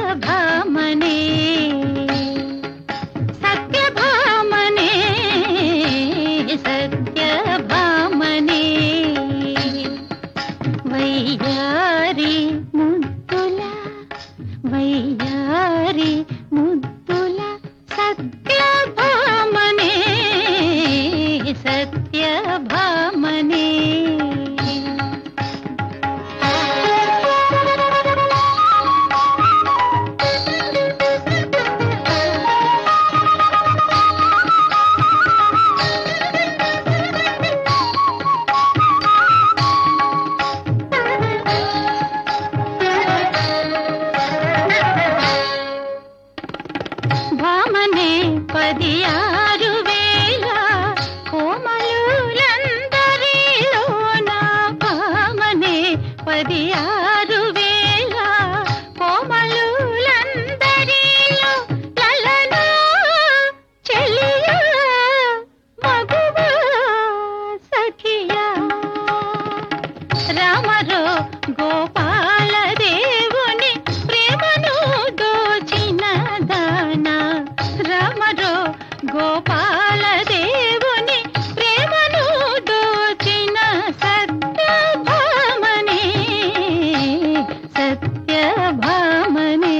సత్యభామనే సత్యభామనే సత్యభామనే వయ్యారి ముద్దుల వయ్యారి ముద్దుల సత్యభామనే సత్యభామనే భామనే పది ఆరు వేల కోమలులందరిలో నా భామనే పది ఆరు వేల కోమలులందరిలో లలనా చెలియా మగువా సఖియా రామరో గోపాల దేవుని ప్రేమను దోచిన దానా రామరో గోపాల దేవుని ప్రేమను దోచిన సత్యభామనే సత్యభామనే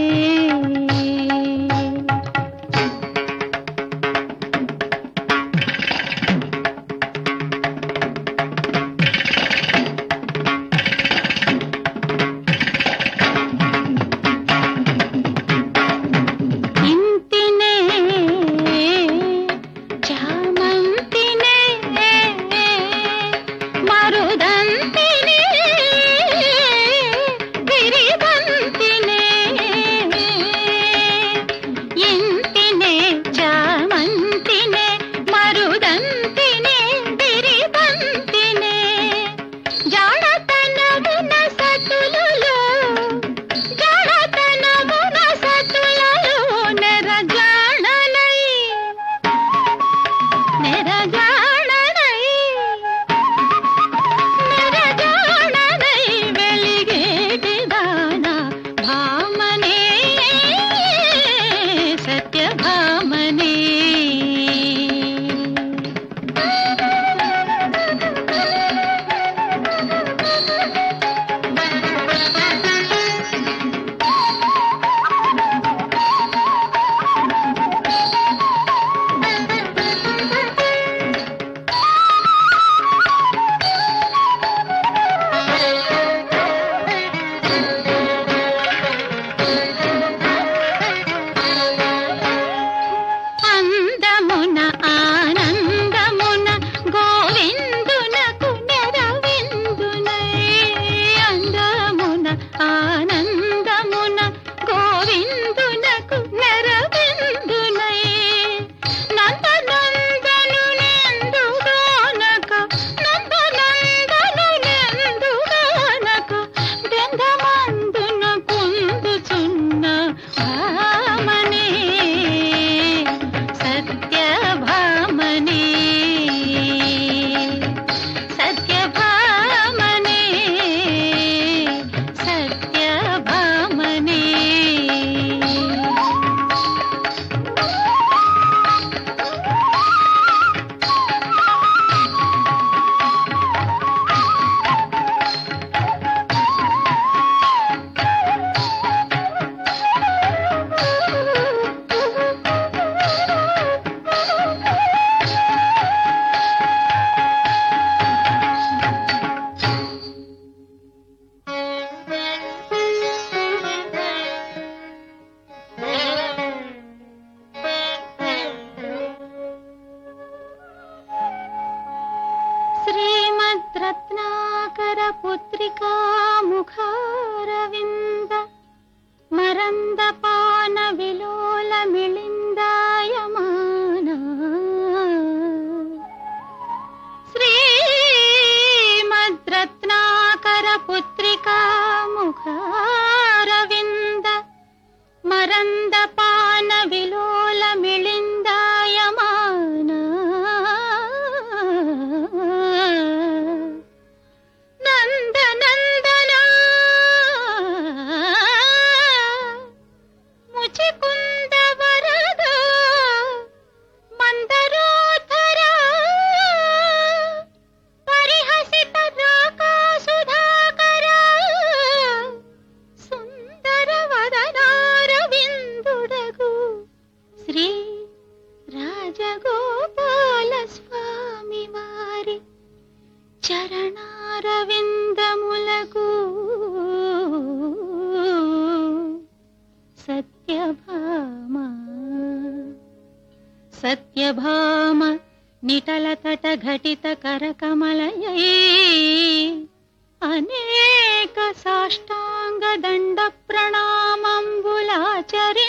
ఇంతినే చామంతినే మరుదంతినే గిరిబంతినే ఇంతినే చామంతినే మరుదంతినే గిరిబంతినే జాడతనమున సతులలో జాడతనమున సతులలో నెరజాడనై నెరజాడనై నెరజాడనై వెలిగేటి దానా భామనే సత్యభామనే అందమున ఆనందమున గోవిందునకు నెరవిందునై అందమున ఆనందమున గోవిందునకు నెరవిందునై నందనందను నెందుగానక నందనందను నెందుగానక బెందమందున కుందుచున్న భామనే సత్యభామనే సత్యభామనే సత్యభామనే శ్రీమద్రత్నాకర పుత్రికా ముఖారవింద మరందపాన విలోల మిళిందాయమాన శ్రీమద్రత్నాకర పుత్రికా ముఖారవింద మరందపాన విలోల మిళిందాయమాన నందనందన సత్యభామ సత్యభామ నిటలతట ఘటిత కరకమలయై అనేక సాష్టాంగ దండ ప్రణామంబులాచరి